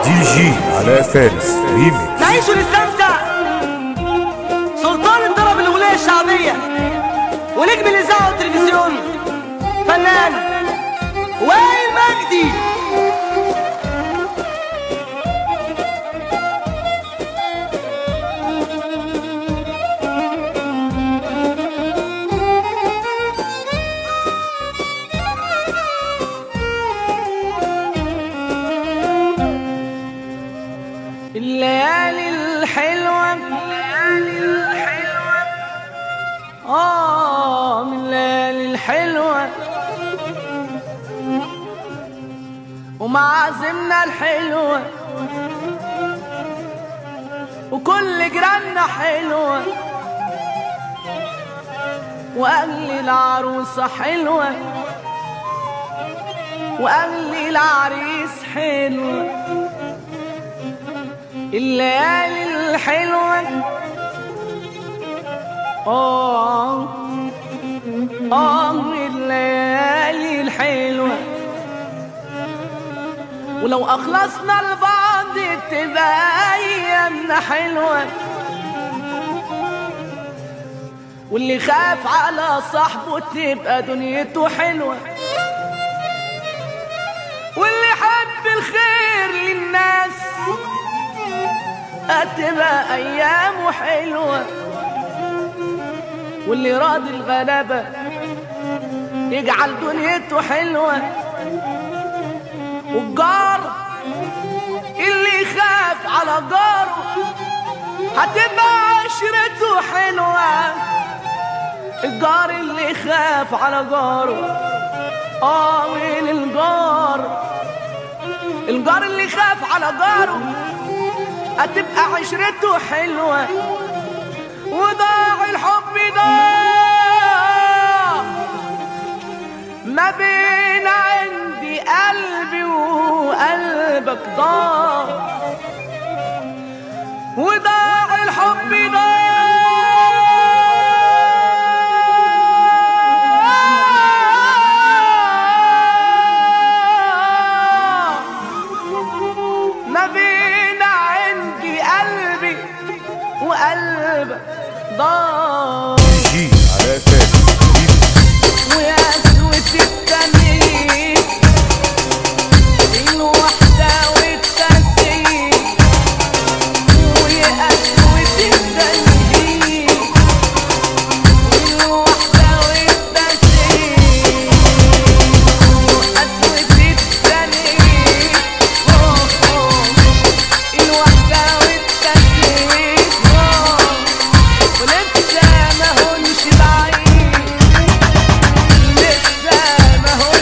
دي جي علاء فارس ريميكس نعيش ونستمتع سلطان الطرب الأغنية الشعبية ونجم الإذاعة والتلفزيون فنان وائل مجدي الليالي الحلوة الليالي الحلوة آه من الليالي الحلوة ومعازمنا الحلوة وكل جيراننا حلوة وأهل العروسة حلوة وأهل العريس حلوة الليالي الحلوة آه آه الليالي الحلوة ولو أخلصنا لبعض تبقى أيامنا حلوة واللي خاف على صاحبه تبقى دنيته حلوة واللي حب الخير للناس هتبقى ايامه حلوه واللي راضي الغلابه يجعل دنيته حلوه والجار اللي يخاف على جاره هتبقى عشرته حلوه الجار اللي يخاف على جاره اه وين الجار الجار اللي يخاف على جاره هتبقى عشرته حلوة وضاع الحب ضاع ما بين عندي قلبي وقلبك ضاع وضاع الحب ضاع ما بين عندي قلبي وقلبك ضاع دي جي علاء فارس ريميكس ويا قسوة التانيين الوحدة والتنسيق ويا قسوة التانيين الوحدة والتنسيق وقسوة التانيين الوحدة والتنسيق ولسه ما هونش بعيد لسه ما هونش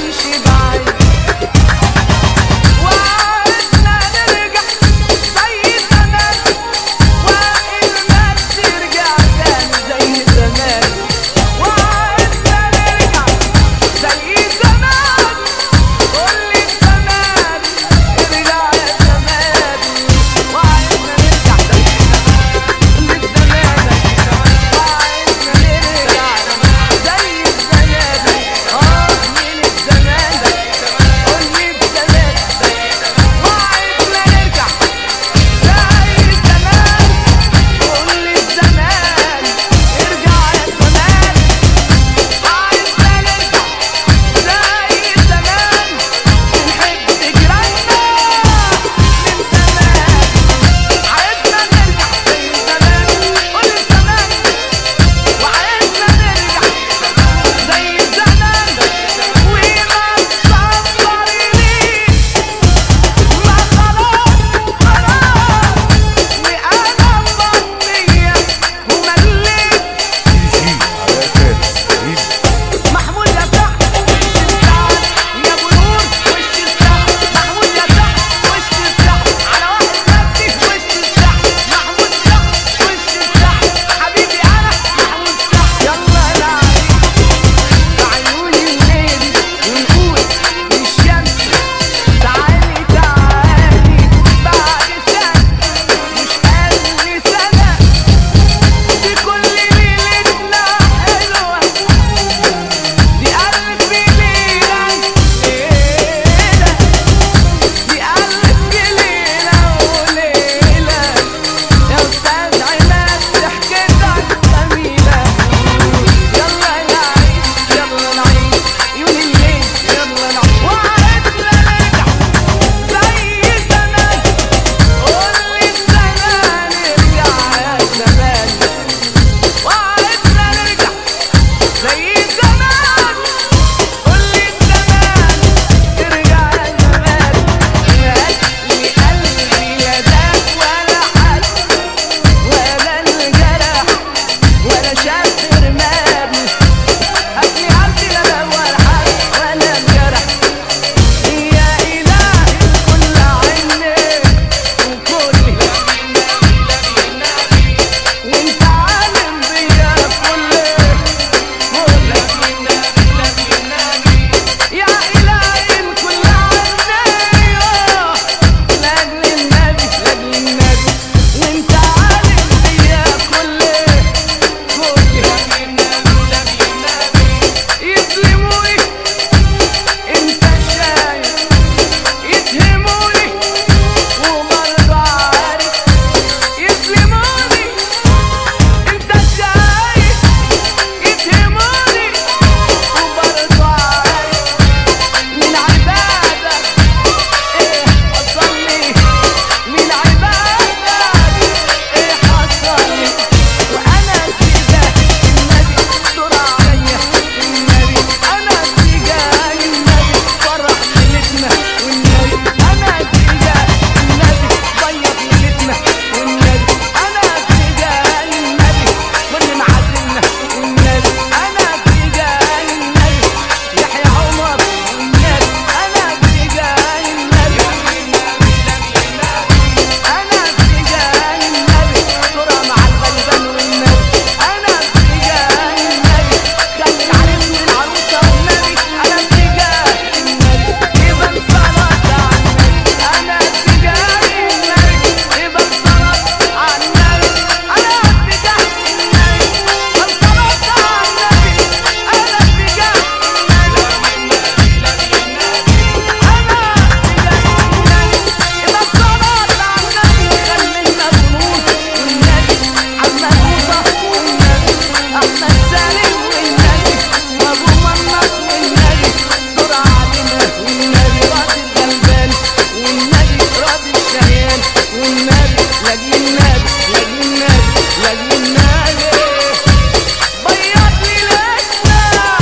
والنبي لاجل النبي لاجل النبي لاجل النبي بيض لي الاسماء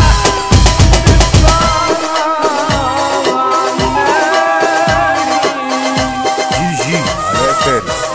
بالصلاة على النبي جي جي علاء فارس